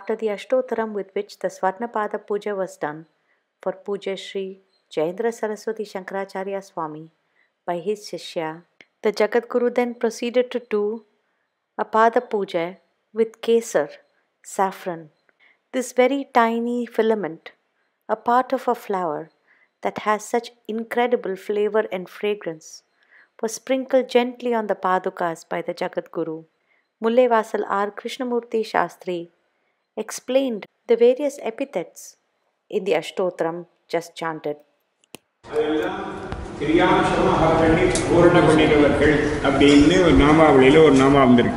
after the Ashtotaram with which the Swarnapada Puja was done for Puja Sri Jayendra Saraswati Shankaracharya Swami by his Shishya, the Jagadguru then proceeded to do a Pada Puja with Kesar, saffron, this very tiny filament, a part of a flower that has such incredible flavor and fragrance, was sprinkled gently on the Padukas by the Jagadguru. Mullevasal R. Krishnamurti Shastri explained the various epithets in the Ashtotram just chanted. அதெல்லாம் கிரியாம்சமாக பண்ணி பூரண பண்ணினவர்கள் அப்படின்னு ஒரு நாமாவளியில் ஒரு நாமா வந்திருக்கு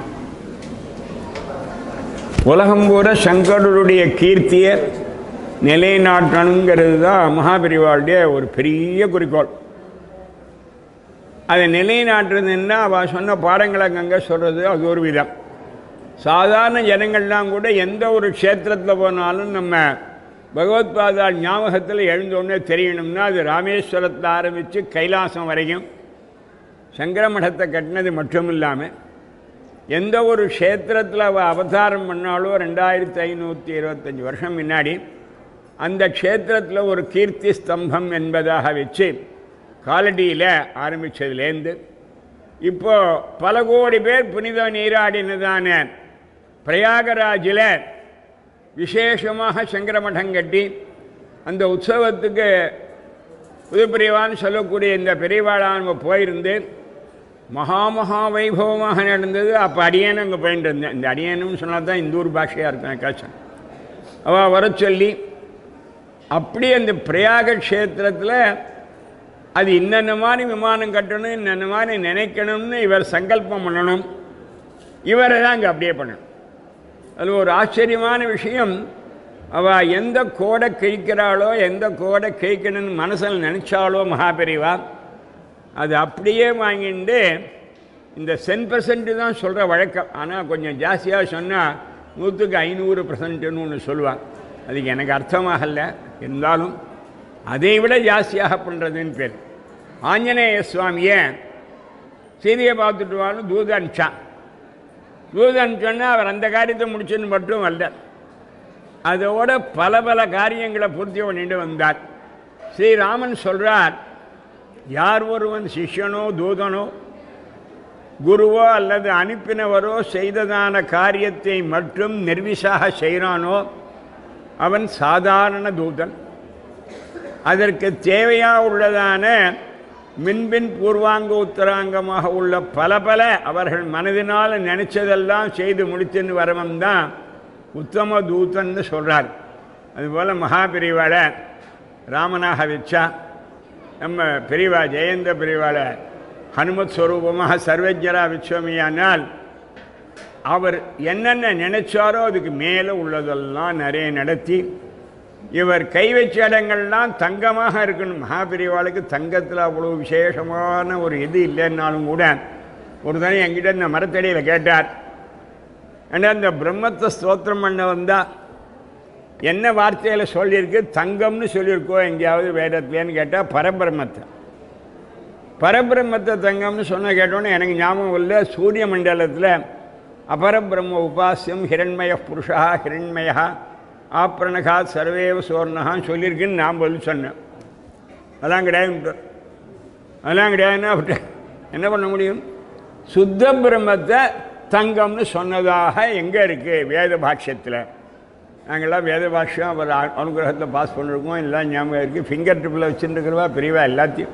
உலகம் பூரா சங்கரருடைய கீர்த்தியை நிலைநாட்டணுங்கிறது தான் மகாபெரிவாளுடைய ஒரு பெரிய குறிக்கோள் அதை நிலைநாட்டுறதுன்னா அவள் சொன்ன பாடங்களை அங்கங்கே சொல்கிறது அது ஒரு விதம் சாதாரண ஜனங்கள்லாம் கூட எந்த ஒரு க்ஷேத்திரத்தில் போனாலும் நம்ம பகவத்பாதா ஞாபகத்தில் எழுந்தோடனே தெரியணும்னா அது ராமேஸ்வரத்தில் ஆரம்பித்து கைலாசம் வரைக்கும் சங்கர மடத்தை கட்டினது மட்டும் இல்லாமல் எந்த ஒரு க்ஷேத்திரத்தில் அவள் அவதாரம் பண்ணாலோ ரெண்டாயிரத்தி ஐநூற்றி இருபத்தஞ்சி வருஷம் முன்னாடி அந்த க்ஷேத்திரத்தில் ஒரு கீர்த்தி ஸ்தம்பம் என்பதாக வச்சு காலடியில் ஆரம்பித்ததுலேருந்து இப்போ பல கோடி பேர் புனித நீராடினதான பிரயாகராஜில் விசேஷமாக சங்கரமடம் கட்டி அந்த உற்சவத்துக்கு புதுப்பிரிவான்னு சொல்லக்கூடிய இந்த பெரியவாளாக நம்ம போயிருந்து மகா மகா வைபவமாக நடந்தது அப்போ அடியேனும் அங்கே போயிட்டு இருந்தேன் இந்த அடியேனும் சொன்னால் தான் இந்த ஊர் பாஷையாக இருக்கும் எனக்காச்சும் அவள் வர சொல்லி அப்படி அந்த பிரயாக க்ஷேத்திரத்தில் அது இன்னென்ன மாதிரி விமானம் கட்டணும் இன்னென்ன மாதிரி நினைக்கணும்னு இவர் சங்கல்பம் பண்ணணும் இவரை தான் அங்கே அப்படியே பண்ணணும் அதில் ஒரு ஆச்சரியமான விஷயம் அவள் எந்த கோடை கிழிக்கிறாளோ எந்த கோடை கிழிக்கணும்னு மனசில் நினச்சாலோ மகாபெரிவா அது அப்படியே வாங்கிட்டு இந்த சென் பர்சன்ட் தான் சொல்கிற வழக்கம் ஆனால் கொஞ்சம் ஜாஸ்தியாக சொன்னால் நூற்றுக்கு ஐநூறு பர்சன்ட்டுன்னு ஒன்று சொல்லுவாள் அதுக்கு எனக்கு அர்த்தமாகல இருந்தாலும் அதை விட ஜாஸ்தியாக பண்ணுறதுன்னு பேர் ஆஞ்சநேய சுவாமியை சீதையை பார்த்துட்டு வாழும் தூது அனுப்பிச்சான் தூது அனுப்பிச்சோன்னா அவர் அந்த காரியத்தை முடிச்சுன்னு மட்டும் வரல அதோட பல பல காரியங்களை பூர்த்தி பண்ணிட்டு வந்தார் ஸ்ரீராமன் சொல்கிறார் யார் ஒருவன் சிஷ்யனோ தூதனோ குருவோ அல்லது அனுப்பினவரோ செய்ததான காரியத்தை மட்டும் நிர்விசாக செய்கிறானோ அவன் சாதாரண தூதன் அதற்கு தேவையாக உள்ளதான மின்பின் பூர்வாங்க உத்தராங்கமாக உள்ள பல பல அவர்கள் மனதினால் நினைச்சதெல்லாம் செய்து முடிச்சுன்னு வரவன் தான் உத்தம தூதன்னு சொல்கிறார் அதுபோல் மகாபிரிவாளை ராமனாக வச்சா நம்ம பிரிவா ஜெயந்த பிரிவாளை ஹனுமத் ஸ்வரூபமாக சர்வஜரா வச்சோமையானால் அவர் என்னென்ன நினைச்சாரோ அதுக்கு மேலே உள்ளதெல்லாம் நிறைய நடத்தி இவர் கை வச்ச இடங்கள்லாம் தங்கமாக இருக்கணும் மகாபிரிவாளுக்கு தங்கத்தில் அவ்வளோ விசேஷமான ஒரு இது இல்லைன்னாலும் கூட ஒரு தடவை என்கிட்ட இந்த மரத்தடியில் கேட்டார் ஏன்னா இந்த பிரம்மத்தை ஸ்தோத்திரம் பண்ண வந்தால் என்ன வார்த்தையில் சொல்லியிருக்கு தங்கம்னு சொல்லியிருக்கோ எங்கேயாவது வேதத்துலேன்னு கேட்டால் பரபிரம்மத்தை பரபிரம்மத்தை தங்கம்னு சொன்ன கேட்டோன்னே எனக்கு ஞாபகம் இல்லை சூரிய மண்டலத்தில் அபரபிரம்ம உபாசியம் ஹிரண்மய புருஷா ஹிரண்மயா ஆப்ரணகா சர்வேவ சோர்ணகான்னு சொல்லியிருக்குன்னு நான் பதில் சொன்னேன் அதெல்லாம் கிடையாது அதெல்லாம் கிடையாதுன்னா அவர்கிட்ட என்ன பண்ண முடியும் சுத்த பிரம்மத்தை தங்கம்னு சொன்னதாக எங்கே இருக்குது வேத பாஷ்யத்தில் நாங்கள்லாம் வேத பாஷ்யம் அவர் அனுகிரகத்தில் பாஸ் பண்ணிருக்கோம் எல்லாம் ஞாபகம் இருக்குது ஃபிங்கர் டிப்பில் வச்சுருக்கிறவா பெரியவா எல்லாத்தையும்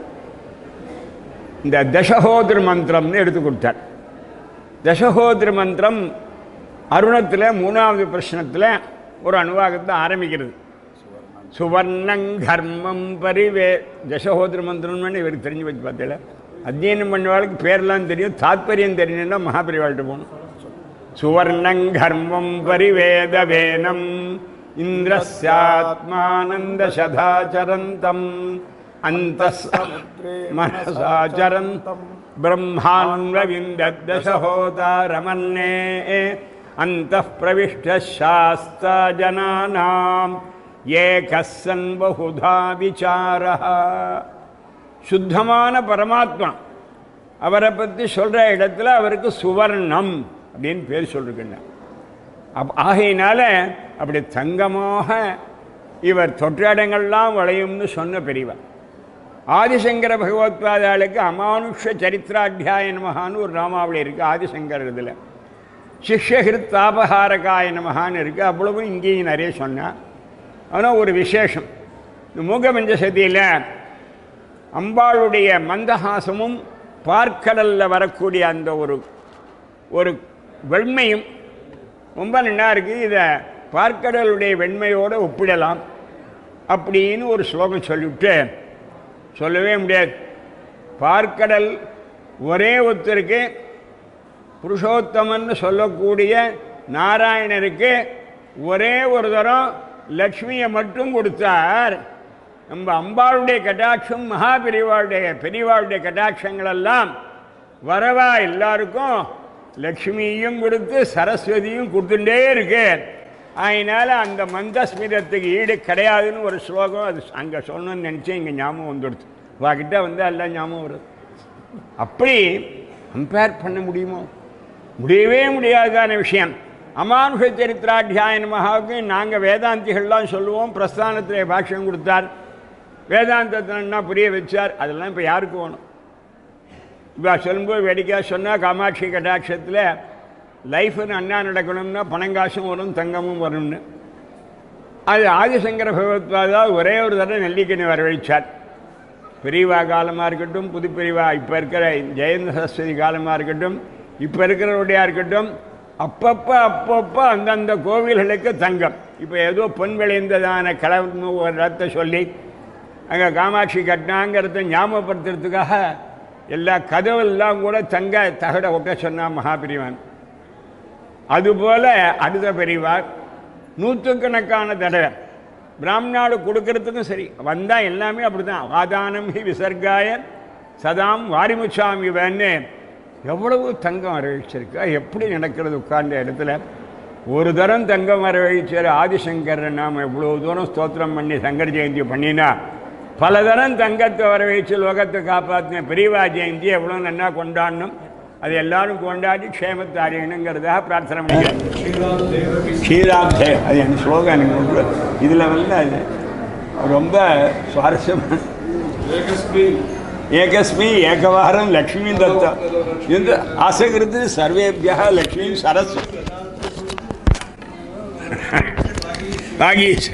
இந்த தசஹோதிர மந்திரம்னு எடுத்து கொடுத்தார் தசஹோதிர மந்திரம் அருணத்தில் மூணாவது பிரச்சனத்தில் ஒரு அணுவாகத்தை ஆரம்பிக்கிறது சுவர்ணங்கர்மம் பரிவே தசஹோதிர மந்திரம்னு இவருக்கு தெரிஞ்சு வச்சு பார்த்தீங்களா அத்தியனம் பண்ணவாளுக்கு பேர்லாம் தெரியும் தாத்பரியம் தெரியணும்னா மகாபரிவாள்கிட்ட போகணும் சுவர்ணங்கர்மம் பரிவேத வேனம் இந்திரஸ்யாத்மானந்த சதாச்சரந்தம் அந்த மனசாச்சரந்தம் பிரம்மான்வவிந்தசஹோதாரமன்னே அந்த பிரவிஷ்டாஸ்தா ஜனானாம் ஏகசன் பகுதா விசார சுத்தமான பரமாத்மா அவரை பற்றி சொல்கிற இடத்துல அவருக்கு சுவர்ணம் அப்படின்னு பேர் சொல்லிருக்கேன் அப் ஆகையினால அப்படி தங்கமாக இவர் தொற்ற இடங்கள்லாம் வளையும்னு சொன்ன பெரியவர் ஆதிசங்கர பகவத்பாதாளுக்கு அமானுஷ சரித்திராத்தியாய நமகான்னு ஒரு நாமாவளி இருக்குது ஆதிசங்கர் இதில் சிஷ்யகிருத் தாபகாரகாய நமகான்னு இருக்குது அவ்வளவும் இங்கேயும் நிறைய சொன்னான் ஆனால் ஒரு விசேஷம் இந்த மூகபஞ்ச சதியில் அம்பாளுடைய மந்தஹாசமும் பார்க்கடலில் வரக்கூடிய அந்த ஒரு ஒரு வெண்மையும் ரொம்ப நல்லா இருக்குது இதை பார்க்கடலுடைய வெண்மையோடு ஒப்பிடலாம் அப்படின்னு ஒரு ஸ்லோகம் சொல்லிவிட்டு சொல்லவே முடியாது பார்க்கடல் ஒரே ஒருத்தருக்கு புருஷோத்தமன்னு சொல்லக்கூடிய நாராயணருக்கு ஒரே ஒரு தரம் லக்ஷ்மியை மட்டும் கொடுத்தார் நம்ம அம்பாளுடைய கட்டாட்சம் மகா பெரியவாளுடைய பெரியவாளுடைய கட்டாட்சங்கள் எல்லாம் வரவா எல்லாருக்கும் லக்ஷ்மியும் கொடுத்து சரஸ்வதியும் கொடுத்துட்டே இருக்கு அதனால அந்த மந்தஸ்மிதத்துக்கு ஈடு கிடையாதுன்னு ஒரு ஸ்லோகம் அது அங்கே சொல்லணும்னு நினச்சேன் இங்கே ஞாபகம் வந்துடுது வாக்கிட்ட வந்து எல்லாம் ஞாபகம் வருது அப்படி கம்பேர் பண்ண முடியுமோ முடியவே முடியாதான விஷயம் அமானுஷ சரித்திராத்தியாயன மகாவுக்கு நாங்கள் வேதாந்திகள்லாம் சொல்லுவோம் பிரஸ்தானத்தில் பாஷ்யம் கொடுத்தார் வேதாந்தத்தினா புரிய வச்சார் அதெல்லாம் இப்போ யாருக்கு வேணும் இப்போ சொல்லும்போது வேடிக்கையாக சொன்னால் காமாட்சி கட்டாட்சத்தில் லைஃப்னு அண்ணா நடக்கணும்னா பணங்காசும் வரும் தங்கமும் வரும்னு அது ஆதிசங்கர பகவத்பாதா ஒரே ஒரு தடவை நெல்லிக்கனி வரவழைச்சார் பெரியவா காலமாக இருக்கட்டும் புது பெரியவா இப்போ இருக்கிற ஜெயந்த சரஸ்வதி காலமாக இருக்கட்டும் இப்போ இருக்கிறவருடையா இருக்கட்டும் அப்பப்போ அப்பப்போ அந்தந்த கோவில்களுக்கு தங்கம் இப்போ ஏதோ பொன் விளைந்ததான கிளம்பு ஒரு இடத்த சொல்லி அங்கே காமாட்சி கட்டினாங்கிறத ஞாபகப்படுத்துறதுக்காக எல்லா கதவெல்லாம் கூட தங்க தகட ஒட்ட சொன்னான் மகாபிரிவான் அதுபோல் அடுத்த பெரியவார் நூற்றுக்கணக்கான தடவை பிராமணாடு கொடுக்கறதுக்கும் சரி வந்தால் எல்லாமே அப்படி தான் வாதானம் ஹி விசர்காய சதாம் வாரிமுச்சாமி வேன்னு எவ்வளவு தங்கம் வரவழைச்சிருக்கு எப்படி நடக்கிறது உட்கார்ந்த இடத்துல ஒரு தரம் தங்கம் வரவழைச்சார் ஆதிசங்கர் நாம் இவ்வளோ தூரம் ஸ்தோத்திரம் பண்ணி சங்கர் ஜெயந்தி பண்ணினா பல தரம் தங்கத்தை வரவழைச்சு லோகத்தை காப்பாற்றின பெரியவா ஜெயந்தி எவ்வளோ நன்னா கொண்டாடணும் அது எல்லாரும் கொண்டாடி க்ஷேமத்தை அடையணுங்கிறதாக பிரார்த்தனை பண்ணிக்கிறேன் க்ஷீராப்தே அது என் ஸ்லோகம் எனக்கு ரொம்ப இதில் வந்து அது ரொம்ப சுவாரஸ்யமான ஏகஸ்மி ஏகவாரம் லக்ஷ்மி தத்தம் இந்த ஆசகிருத்து சர்வேபியா Lakshmi Saraswati வாகீஷ்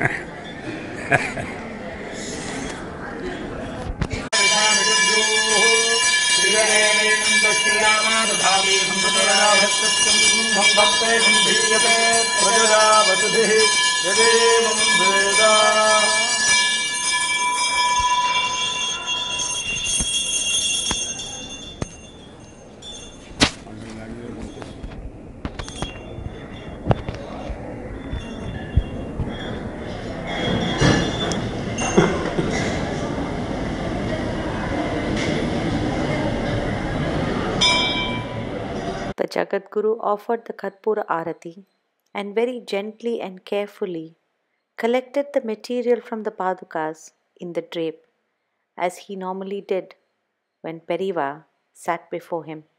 The Jagadguru offered the Katpura Arati and very gently and carefully collected the material from the Padukas in the drape, as he normally did when Periva sat before him.